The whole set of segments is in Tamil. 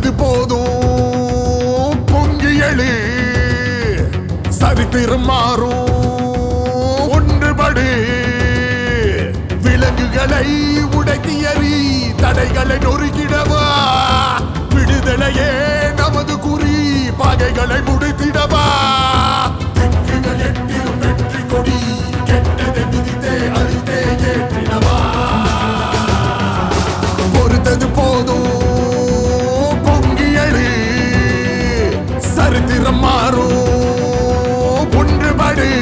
பொறுத்தது போதும் பொங்கி எழு சரித்திரம் மாறும் ஒன்றுபடு விலங்குகளை உடைத்து எறி தடைகளை நொறுக்கிடவா விடுதலையே நமது குறி பகைகளை முடித்திடவா திக்குகள் எட்டிலும் வெற்றி கொடி கெட்டதை மிதித்தே அழித்தே ஏற்றிடவா பொறுத்தது போதும் பொங்கி எழு சரித்திரம் மாறும் ஒன்றுபடு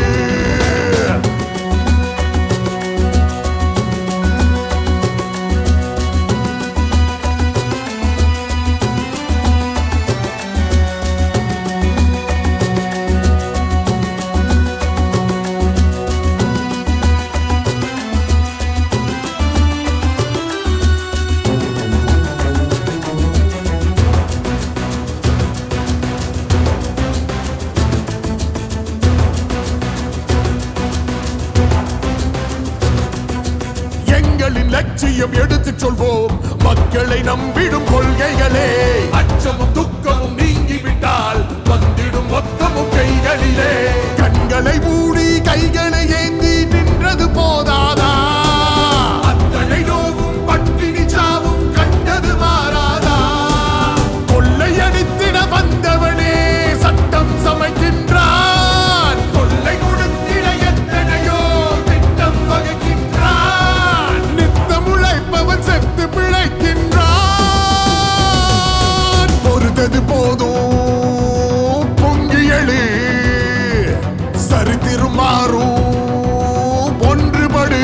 எங்களின் லட்சியம் எடுத்துச் சொல்வோம் மக்களை நம்பிடும் கொள்கைகளே அச்சமும் துக்கமும் நீங்கிவிட்டால் வந்திடும் மொத்தமும் கைகளிலே கண்களை மூடி கைகளை ஏந்தி நின்றது போதாதா அத்தனை நோவும் பட்டினி சாவும் கண்டது மாறாதா கொள்ளையடித்திட வந்தவனே சட்டம் சமைக்கின்றான் கொள்ளை கொடுத்திட எத்தனையோ திட்டம் வகுக்கின்றான் நித்தம் உழைப்பவன் செத்து பிழைக்கின்றான் பொறுத்தது போதும் பொங்கி எழு சரித்திரம் மாறும் ஒன்றுபடு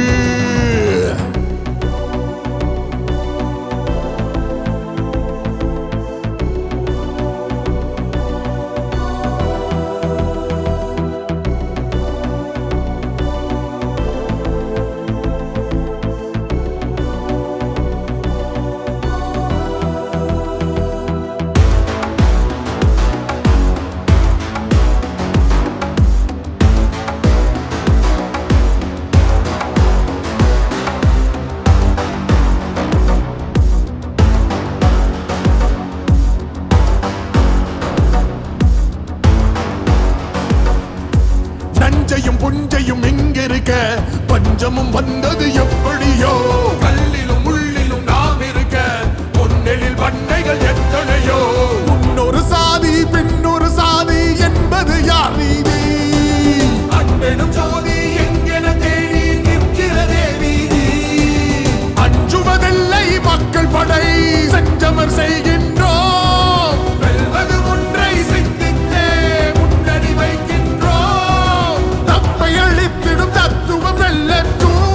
நஞ்சையும் புஞ்சையும் இங்கிருக்க பஞ்சமும் வந்தது எப்படியோ கல்லிலும் உள்ளிலும் நாம் இருக்க பொன்னெழில் பண்ணைகள் எத்தனையோ முன்னொரு சாதி பின்னொரு சாதி என்பது யார் நீதி அன்பெனும் ஜோதி எங்கென தேடி நிற்கிறதே வீதி அஞ்சுவதில்லை மக்கள் படை செஞ்சமர் செய்கின்றோம் வெல்வது ஒன்றை சிந்தித்தே முன்னணி வைக்கின்றோம் தப்பை அழித்திடும் தத்துவம் வெல்லட்டும்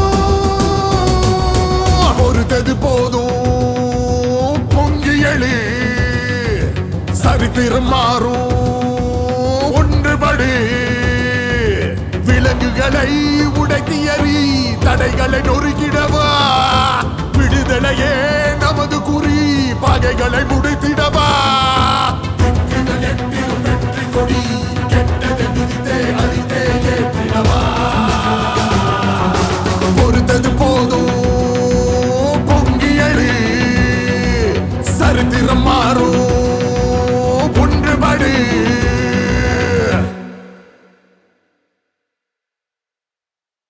பொறுத்தது போதும் பொங்கி எழு சரித்திரம் மாறும் ஒன்றுபடு விலங்குகளை உடைத்து எறி தடைகளை நொறுக்கிடவா விடுதலையே நமது குறி பகைகளை முடி